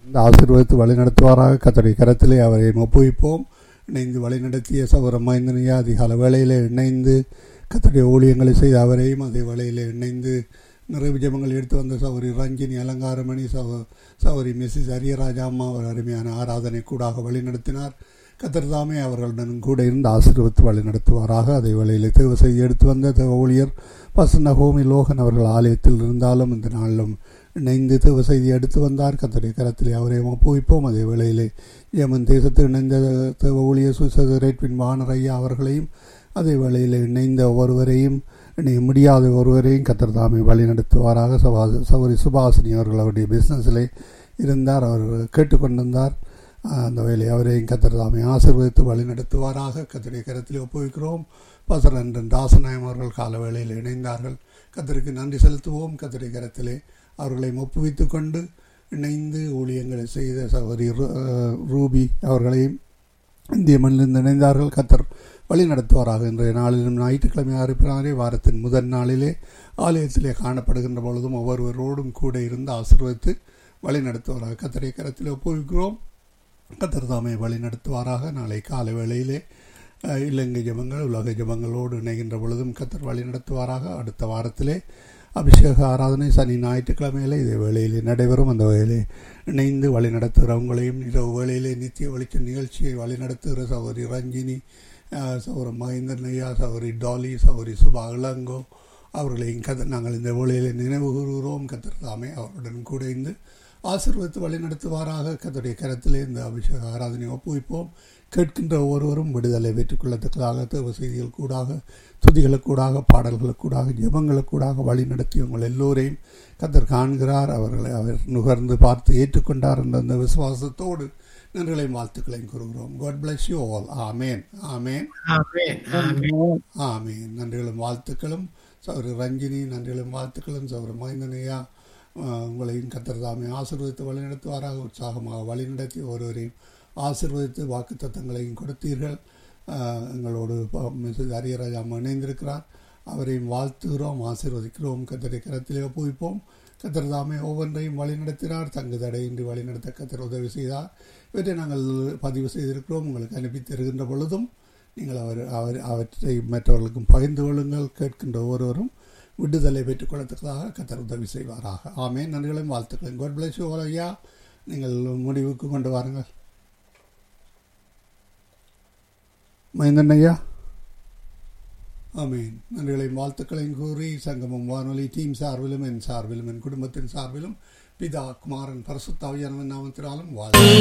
இந்த ஆசீர்வதித்து வழிநடத்துவாராக கத்தடைய கரத்திலே அவரை ஒப்புவிப்போம் இணைந்து வழிநடத்திய சௌர மைந்தனையா அதிகால வேளையிலே இணைந்து கத்தடைய ஊழியங்களை செய்த அவரையும் அதே வேளையிலே இணைந்து நிறைவு ஜபங்கள் எடுத்து வந்த சௌரி ரஞ்சினி அலங்காரமணி சௌ சௌரி மிஸ்ஸஸ் அரியராஜா அம்மா அவர் அருமையான ஆராதனை கூடாக வழிநடத்தினார் கத்தர் தாமே அவர்களுடன் கூட இருந்து ஆசீர்வத்து வழி நடத்துவாராக அதை வேளையில் தேவ செய்தி எடுத்து வந்த தேவ ஊழியர் பசன ஹோமி லோகன் அவர்கள் ஆலயத்தில் இருந்தாலும் இந்த நாளிலும் இணைந்து தேவ செய்தி எடுத்து வந்தார் கத்தருடைய கரத்திலே அவரை ஒப்புவிப்போம் அதே வேளையிலே ஏமன் தேசத்தில் இணைந்த தேவ ஊழியர் சுசரேட்பின் வானர் ஐயா அவர்களையும் அதே வேளையில் இணைந்த ஒருவரையும் இணைய முடியாத ஒருவரையும் கத்தர் தாமே வழி நடத்துவாராக சபா சௌரி சுபாசினி அவர்கள் அவருடைய பிஸ்னஸில் இருந்தார் அவர் கேட்டுக்கொண்டிருந்தார் அந்த வேலை அவரையும் கத்தர் தாமே ஆசிர்வதித்து வழி நடத்துவாராக கத்தருடைய கரத்தில் ஒப்புவிக்கிறோம் பசரன் தாசநாயம் அவர்கள் கால வேளையில் இணைந்தார்கள் கத்தருக்கு நன்றி செலுத்துவோம் கத்தருடைய கரத்திலே அவர்களை ஒப்புவித்து கொண்டு இணைந்து ஊழியங்களை செய்த சகோதரி ரூபி அவர்களையும் இந்திய மண்ணிலிருந்து இணைந்தார்கள் கத்தர் வழி நடத்துவாராக இன்றைய நாளிலும் ஞாயிற்றுக்கிழமை அறிப்பினாரே வாரத்தின் முதல் நாளிலே ஆலயத்திலே காணப்படுகின்ற பொழுதும் ஒவ்வொருவரோடும் கூட இருந்து ஆசிர்வதித்து வழி நடத்துவாராக கத்தரை கரத்தில் ஒப்புவிக்கிறோம் கத்தர் தாமே வழி நடத்துவாராக நாளை காலை வேளையிலே இலங்கை ஜபங்கள் உலக ஜபங்களோடு இணைகின்ற பொழுதும் கத்தர் வழி நடத்துவாராக அடுத்த வாரத்திலே அபிஷேக ஆராதனை சனி ஞாயிற்றுக்கிழமையிலே இதே வேளையிலே நடைபெறும் அந்த வேலையை இணைந்து வழி நடத்துகிறவங்களையும் இரவு வேளையிலே நித்திய வெளிச்ச நிகழ்ச்சியை வழி நடத்துகிற சௌரி ரஞ்சினி சௌர மகேந்திரன் ஐயா சௌரி டாலி சௌரி சுபா இளங்கோ அவர்களையும் கத நாங்கள் இந்த வேளையிலே நினைவு கூறுகிறோம் கத்தர் தாமே அவருடன் கூட இருந்து ஆசிர்வதித்து வழி நடத்துவாராக கத்தருடைய கரத்திலே இந்த அபிஷேக ஆராதனை ஒப்புவிப்போம் கேட்கின்ற ஒருவரும் விடுதலை பெற்றுக்கொள்ளத்தக்கதாக தேவ செய்திகள் கூடாக துதிகளுக்கூடாக பாடல்களுக்கூடாக ஜபங்களுக்கூடாக வழி நடத்தி உங்கள் எல்லோரையும் கத்தர் காண்கிறார் அவர்களை அவர் நுகர்ந்து பார்த்து ஏற்றுக்கொண்டார் என்ற அந்த விசுவாசத்தோடு நன்றிகளையும் வாழ்த்துக்களையும் கூறுகிறோம் காட் பிளஸ் யூ ஆல் ஆமேன் ஆமேன் ஆமேன் நன்றிகளும் வாழ்த்துக்களும் சௌரி ரஞ்சினி நன்றிகளும் வாழ்த்துக்களும் சௌர மைந்தனையா உங்களையும் கத்தர் தாமே ஆசீர்வதித்து வழிநடத்துவாராக உற்சாகமாக வழிநடத்தி ஒருவரையும் ஆசிர்வதித்து வாக்கு தத்தங்களையும் கொடுத்தீர்கள் எங்களோடு மிஸ்ஸஸ் அரியராஜா இணைந்திருக்கிறார் அவரையும் வாழ்த்துகிறோம் ஆசீர்வதிக்கிறோம் கத்தரை கரத்திலே ஒப்புவிப்போம் கத்தர் தாமே ஒவ்வொன்றையும் வழிநடத்தினார் தங்கு தடையின்றி வழிநடத்த கத்தர் உதவி செய்தார் இவற்றை நாங்கள் பதிவு செய்திருக்கிறோம் உங்களுக்கு அனுப்பி தருகின்ற பொழுதும் நீங்கள் அவர் அவர் அவற்றை மற்றவர்களுக்கும் பகிர்ந்து கொள்ளுங்கள் கேட்கின்ற ஒவ்வொருவரும் விடுதலை பெற்றுக் கொள்ளத்தக்கதாக கத்தர் உதவி செய்வாராக ஆமே நன்றிகளையும் வாழ்த்துக்களையும் கோட் பிளஸ் ஐயா நீங்கள் முடிவுக்கு கொண்டு வாருங்கள் மைந்தன் ஐயா ஆமீன் நன்றிகளையும் வாழ்த்துக்களையும் கூறி சங்கமம் வானொலி டீம் சார்பிலும் என் சார்பிலும் என் குடும்பத்தின் சார்பிலும் பிதா குமாரன் பரசுத்தாவியானவன் நாமத்தினாலும் வாழ்